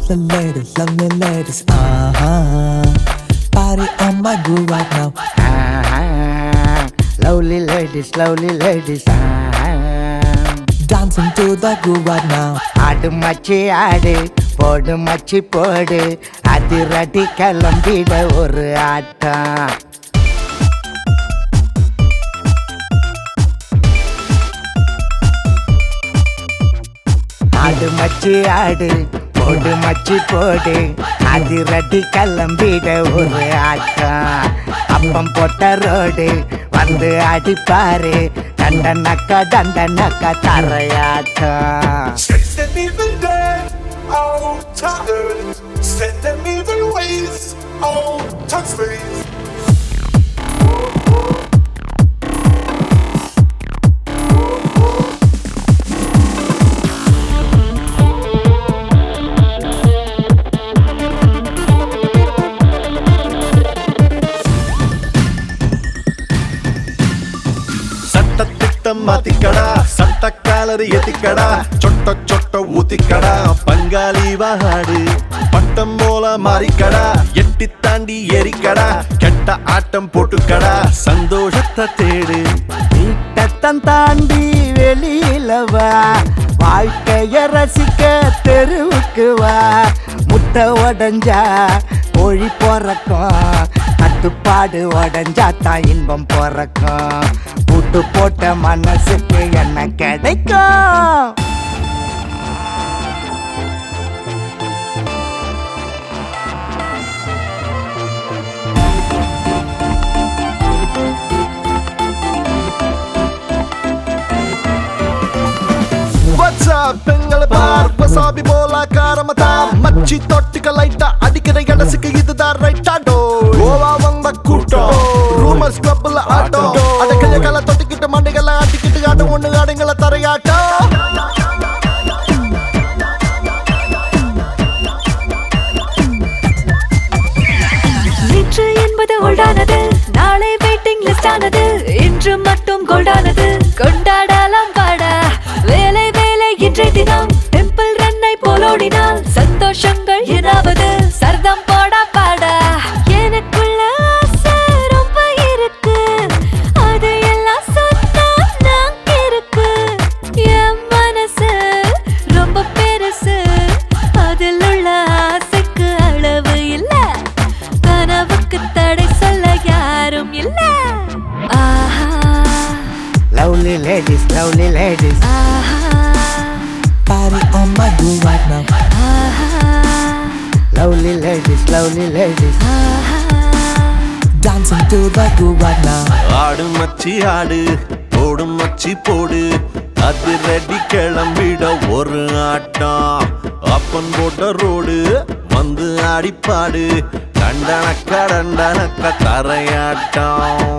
Lovely ladies, lovely ladies, uh-huh. Party on my groove right now. Lovely ladies lovely ladies Dancing to the groove right now. ஆடு மச்சி ஆடு போடு மச்சி போடு அதிரடி கிளம்பிட ஒரு ஆட்டம் ஆடு மச்சி ஆடு போடு மச்சி போடு அதிரடி கிளம்பிட ஒரு ஆட்டம் அப்பம் போட்ட ரோடு வந்து அடிப்பாரு தண்டனக்கா தண்டனக்கா தரையாட்டம் Set them even dead, oh, tired. Set them even ways, oh, touch space. சட்டத்திட்டம் மாத்திக்கடா சட்ட காலரி எத்திக்கடா சொட்ட சொட்ட ஊத்திக்கடா பங்காளி வாடு பட்டம் போல மாறிக்கடா எட்டி தாண்டி எரிக்கடா கெட்ட ஆட்டம் போட்டுக்கடா சந்தோஷத்தை தேடு வீட்டத்தம் தாண்டி வெளியில வா வாழ்க்கைய ரசிக்க தெருவுக்கு வா முட்டை உடஞ்சா கோழி பிறக்கும் கட்டுப்பாடு உடஞ்சா தான் இன்பம் பிறக்கும் புட்டு போட்ட மனசுக்கு என்ன கிடைக்கும் What's up பெங்களை பார் வசாபி போல காரமதா மச்சி தொட்டுக்க லைட்டா அடிக்கிற இடசுக்கு இதுதான் ரைட்டா டோ கோவா வந்த கூட்டம் ரூமர்ஸ் கிளப்ல ஆட்டம் அடக்கைய கலை தொட்டுக்கிட்டு மண்டைகளை ஆட்டிக்கிட்டு ஆட்டம் ஒண்ணு ஆடுங்கள தரையாட்டம் நேற்று என்பது ஓல்டானது நாளை வெயிட்டிங் லிஸ்ட் ஆனது இன்று மட்டும் கோல்டானது கொண்டாடலாம் பாட வேலை வேலை இன்றைய தினம் டெம்பிள் ரன்னை போலோடினால் சந்தோஷங்கள் ஏதாவது சர்தம் போடா பாட எனக்குள்ள ஆசை ரொம்ப இருக்கு அது எல்லாம் சொன்னா நான் இருக்கு என் மனசு ரொம்ப பெருசு அதில் உள்ள ஆசைக்கு அளவு இல்ல கனவுக்கு தடை சொல்ல யாரும் இல்ல ஆஹா லவ்லி லேடிஸ் லவ்லி லேடிஸ் ஆஹா Party on my groove right now. ஆஹா லவ்லி லேடிஸ் லவ்லி லேடிஸ் ஆஹா Dancing to the groove right now. ஆடு மச்சி ஆடு போடு மச்சி போடு அது ரெடி கிளம்பிட ஒரு ஆட்டம் அப்பன் போட்ட ரோடு வந்து அடிப்பாடு தண்டனக்க தண்டனக்க தரையாட்டம்